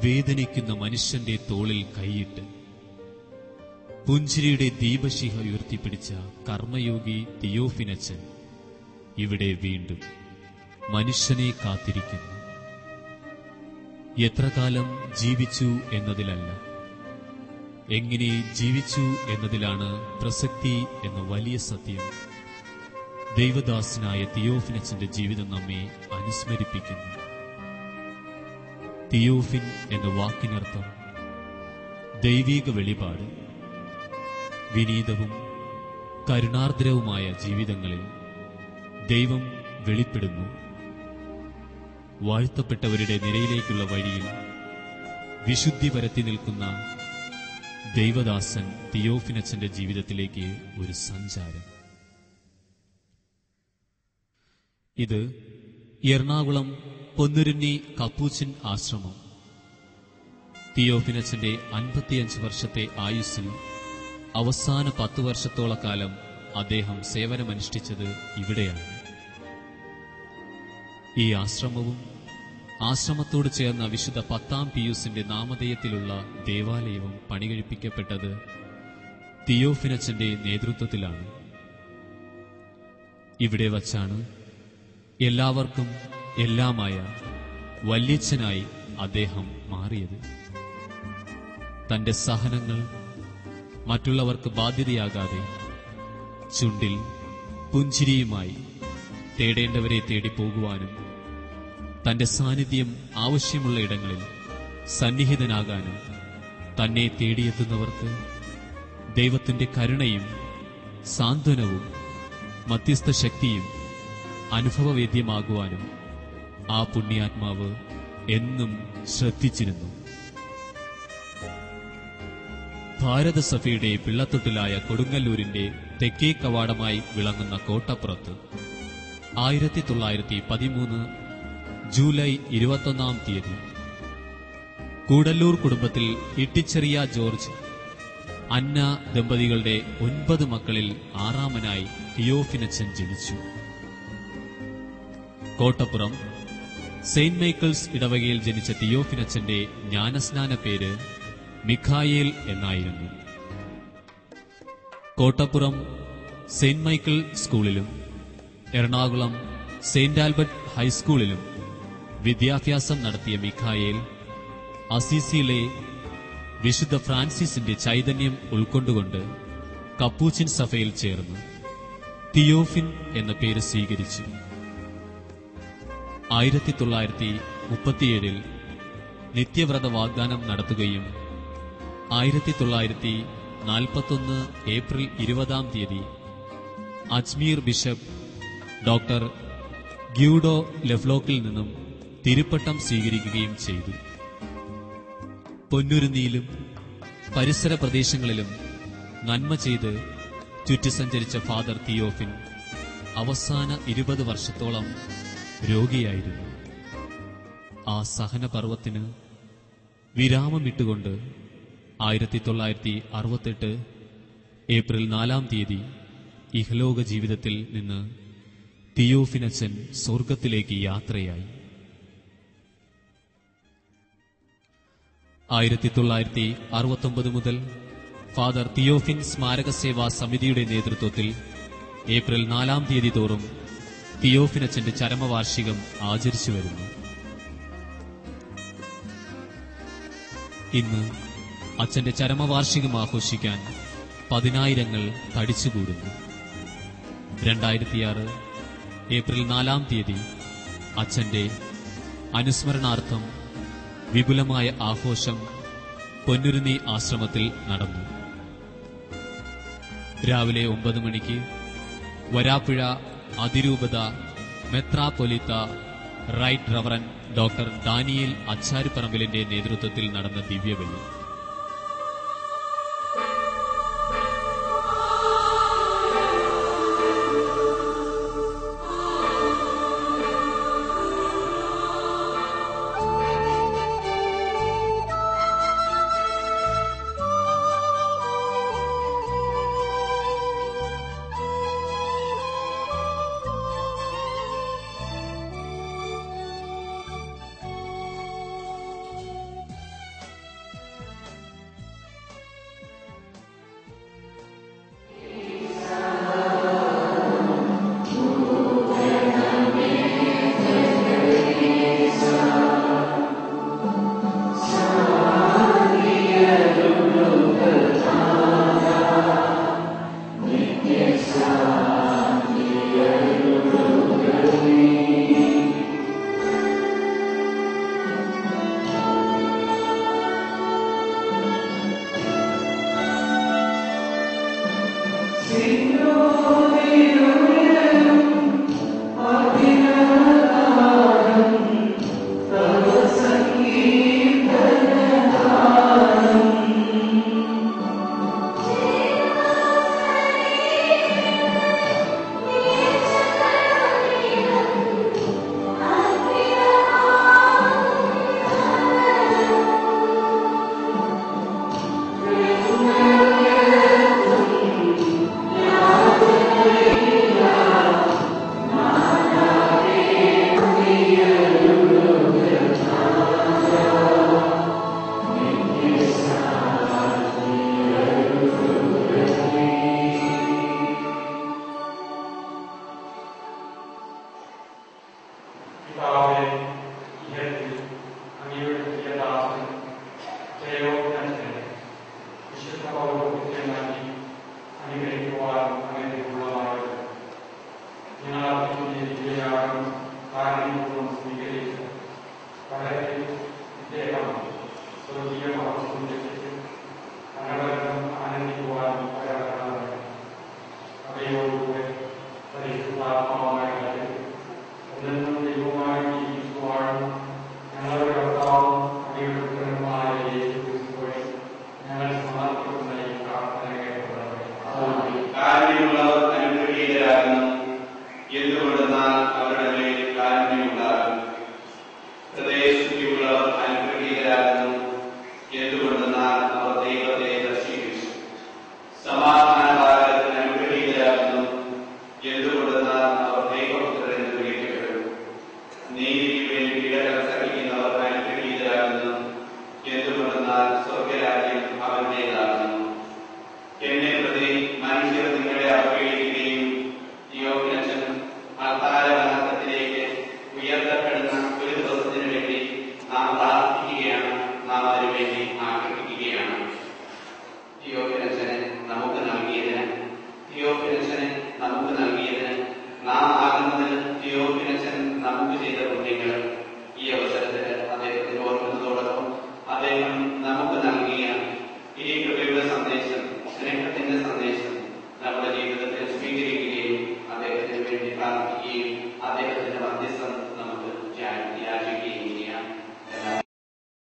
വേദനിക്കുന്ന മനുഷ്യന്റെ തോളിൽ കൈയിട്ട് പുഞ്ചിരിയുടെ ദീപശിഖ ഉയർത്തിപ്പിടിച്ച കർമ്മയോഗി തിയോഫിനച്ചൻ ഇവിടെ വീണ്ടും മനുഷ്യനെ കാത്തിരിക്കുന്നു എത്ര കാലം ജീവിച്ചു എന്നതിലല്ല എങ്ങനെ ജീവിച്ചു എന്നതിലാണ് പ്രസക്തി എന്ന വലിയ സത്യം ദൈവദാസനായ തിയോഫിനച്ചന്റെ ജീവിതം നമ്മെ അനുസ്മരിപ്പിക്കുന്നു തിയോഫിൻ എന്ന വാക്കിനർത്ഥം ദൈവീക വെളിപാട് വിനീതവും കരുണാർദ്രവുമായ ജീവിതങ്ങളിൽ ദൈവം വെളിപ്പെടുന്നു വാഴ്ത്തപ്പെട്ടവരുടെ നിരയിലേക്കുള്ള വഴിയിൽ വിശുദ്ധി പരത്തി നിൽക്കുന്ന ദൈവദാസൻ തിയോഫിനച്ചന്റെ ജീവിതത്തിലേക്ക് ഒരു സഞ്ചാരം ഇത് എറണാകുളം പൊന്നുരുന്നി കപ്പൂച്ചിൻ ആശ്രമം തിയോഫിനച്ചന്റെ അൻപത്തിയഞ്ച് വർഷത്തെ ആയുസ്സിൽ അവസാന പത്തു വർഷത്തോളം കാലം അദ്ദേഹം സേവനമനുഷ്ഠിച്ചത് ഇവിടെയാണ് ഈ ആശ്രമവും ആശ്രമത്തോട് ചേർന്ന വിശുദ്ധ പത്താം പിയൂസിന്റെ നാമധേയത്തിലുള്ള ദേവാലയവും പണികഴിപ്പിക്കപ്പെട്ടത് തിയോഫിനച്ചന്റെ നേതൃത്വത്തിലാണ് ഇവിടെ വച്ചാണ് എല്ലാവർക്കും എല്ലാമായ വല്യച്ഛനായി അദ്ദേഹം മാറിയത് തന്റെ സഹനങ്ങൾ മറ്റുള്ളവർക്ക് ബാധ്യതയാകാതെ ചുണ്ടിൽ പുഞ്ചിരിയുമായി തേടേണ്ടവരെ തേടി പോകുവാനും തന്റെ സാന്നിധ്യം ആവശ്യമുള്ള ഇടങ്ങളിൽ സന്നിഹിതനാകാനും തന്നെ തേടിയെത്തുന്നവർക്ക് ദൈവത്തിന്റെ കരുണയും സാന്ത്വനവും മധ്യസ്ഥ ശക്തിയും അനുഭവവേദ്യമാകുവാനും ആ പുണ്യാത്മാവ് എന്നും ശ്രദ്ധിച്ചിരുന്നു ഭാരതസഭയുടെ പിള്ളത്തൊട്ടിലായ കൊടുങ്ങല്ലൂരിന്റെ തെക്കേ കവാടമായി വിളങ്ങുന്ന കോട്ടപ്പുറത്ത് ആയിരത്തി തൊള്ളായിരത്തി പതിമൂന്ന് ജൂലൈ ഇരുപത്തൊന്നാം തീയതി കൂടല്ലൂർ കുടുംബത്തിൽ ഇട്ടിച്ചെറിയ ജോർജ് അന്ന ദമ്പതികളുടെ ഒൻപത് മക്കളിൽ ആറാമനായി തിയോഫിനച്ചൻ ജനിച്ചു കോട്ടപ്പുറം സെയിന്റ് മൈക്കിൾസ് ഇടവകയിൽ ജനിച്ച തിയോഫിനച്ചന്റെ ജ്ഞാനസ്നാന പേര് മിഖായേൽ എന്നായിരുന്നു കോട്ടപ്പുറം സെയിന്റ് മൈക്കിൾ സ്കൂളിലും എറണാകുളം സെയിന്റ് ആൽബർട്ട് ഹൈസ്കൂളിലും വിദ്യാഭ്യാസം നടത്തിയ മിഖായേൽ അസീസിയിലെ വിശുദ്ധ ഫ്രാൻസിസിന്റെ ചൈതന്യം ഉൾക്കൊണ്ടുകൊണ്ട് കപ്പൂച്ചിൻ സഭയിൽ ചേർന്നു തിയോഫിൻ എന്ന പേര് സ്വീകരിച്ചു ആയിരത്തി തൊള്ളായിരത്തി മുപ്പത്തിയേഴിൽ നിത്യവ്രത വാഗ്ദാനം നടത്തുകയും ആയിരത്തി തൊള്ളായിരത്തി നാൽപ്പത്തൊന്ന് ഏപ്രിൽ ഇരുപതാം തീയതി അജ്മീർ ബിഷപ്പ് ഡോക്ടർ ഗ്യൂഡോ ലെഫ്ലോക്കിൽ നിന്നും തിരുപ്പട്ടം സ്വീകരിക്കുകയും ചെയ്തു പൊന്നുരുന്നിയിലും പരിസര പ്രദേശങ്ങളിലും നന്മ ചെയ്ത് ചുറ്റി സഞ്ചരിച്ച ഫാദർ തിയോഫിൻ അവസാന ഇരുപത് വർഷത്തോളം രോഗിയായിരുന്നു ആ സഹനപർവത്തിന് വിരാമമിട്ടുകൊണ്ട് ആയിരത്തി തൊള്ളായിരത്തി അറുപത്തെട്ട് ഏപ്രിൽ നാലാം തീയതി ഇഹലോക ജീവിതത്തിൽ നിന്ന് തിയോഫിനച്ചൻ സ്വർഗത്തിലേക്ക് യാത്രയായി ആയിരത്തി തൊള്ളായിരത്തി അറുപത്തൊമ്പത് മുതൽ ഫാദർ തിയോഫിൻ സ്മാരക സേവാ സമിതിയുടെ നേതൃത്വത്തിൽ ഏപ്രിൽ നാലാം തീയതി തോറും തിയോഫിനച്ചന്റെ ചരമവാർഷികം ആചരിച്ചു വരുന്നു ഇന്ന് അച്ഛന്റെ ചരമവാർഷികം ആഘോഷിക്കാൻ പതിനായിരങ്ങൾ തടിച്ചുകൂടുന്നു രണ്ടായിരത്തിയാറ് ഏപ്രിൽ നാലാം തീയതി അച്ഛന്റെ അനുസ്മരണാർത്ഥം വിപുലമായ ആഘോഷം പൊന്നുരുന്നി ആശ്രമത്തിൽ നടന്നു രാവിലെ ഒമ്പത് മണിക്ക് വരാപ്പുഴ അതിരൂപത മെത്രാപൊലിത്ത റൈറ്റ് റവറൻ ഡോക്ടർ ഡാനിയേൽ അച്ചാരിപ്പറമ്പിലിന്റെ നേതൃത്വത്തിൽ നടന്ന ദിവ്യബലി പിതാവേ ഇഹത്തിൽ അങ്ങയുടെ പ്രിയദാസൻ ജയോജ്ഞനെ വിശുദ്ധ പൗരോഹിത്യം നൽകി അനുഗ്രഹിക്കുവാൻ അങ്ങനെയുള്ളതായത് ഞങ്ങൾ അർപ്പിച്ചിരിക്കുകയാണ് കാരണപൂർവ്വം സ്വീകരിച്ച് വളരെ ഇദ്ദേഹം സ്വർഗീയ മഹത്വം ലഭിച്ച് അനവരതം ആനന്ദിക്കുവാൻ പരമാവധി അവയോടുകൂടെ പരിശുദ്ധാത്മാവായ എന്നും ദൈവമായി ജീവിക്കുവാനും ഞങ്ങളുടെ കർത്താവും അങ്ങയുടെ പുത്രനുമായ യേശു ക്രിസ്തു വഴി ഞങ്ങൾ സമർപ്പിക്കുന്ന ഈ പ്രാർത്ഥന കേൾക്കുന്നത് കാരുണ്യമുള്ളവർ അനുഗ്രഹീതരാകുന്നു എന്തുകൊണ്ടെന്നാൽ അവരുടെ മേൽ കാരുണ്യമുണ്ടാകും ഹൃദയശുദ്ധിയുള്ളവർ അനുഗ്രഹീതരാകുന്നു എന്തുകൊണ്ടെന്നാൽ അവർ ദൈവത്തെ ദർശിക്കും സമാധാനകാലത്തിന് അനുഗ്രഹീതരാകുന്നു എന്തുകൊണ്ടെന്നാൽ അവർ ദൈവപുത്രൻ എന്ന് വിളിക്കപ്പെടും നീതിക്ക് വേണ്ടി പീഡകൾ സഹിക്കുന്നവർ അനുഗ്രഹീതരാകുന്നു എന്തുകൊണ്ടെന്നാൽ സ്വർഗരാജ്യം അവരുടേതാകുന്നു എന്നെ പ്രതി മനുഷ്യർ നിങ്ങളെ അവഹേളിക്കുകയും യോഗ്യനച്ചൻ അൾത്താരവനത്തിലേക്ക് ഉയർത്തപ്പെടുന്ന ഒരു ദിവസത്തിനു വേണ്ടി നാം പ്രാർത്ഥിക്കുകയാണ് നാം അതിനുവേണ്ടി ആഗ്രഹിക്കുകയാണ് യോഗ്യനച്ചനെ നമുക്ക് നൽകിയതിന് യോഗ്യനച്ചനെ നമുക്ക് നൽകിയതിന് നാം ആകുന്നതിന് യോഗ്യനച്ചൻ നമുക്ക് ചെയ്ത പുണ്യങ്ങൾ ഈ അവസരത്തിൽ അദ്ദേഹത്തിന് ഓർക്കുന്നതോടൊപ്പം അദ്ദേഹം നമുക്ക് നൽകിയ ഈ കൃപയുടെ സന്ദേശം സ്നേഹത്തിന്റെ സന്ദേശം നമ്മുടെ ജീവിതത്തിൽ സ്വീകരിക്കുകയും അദ്ദേഹത്തിന് വേണ്ടി പ്രാർത്ഥിക്കുകയും അദ്ദേഹത്തിന്റെ മധ്യസ്ഥം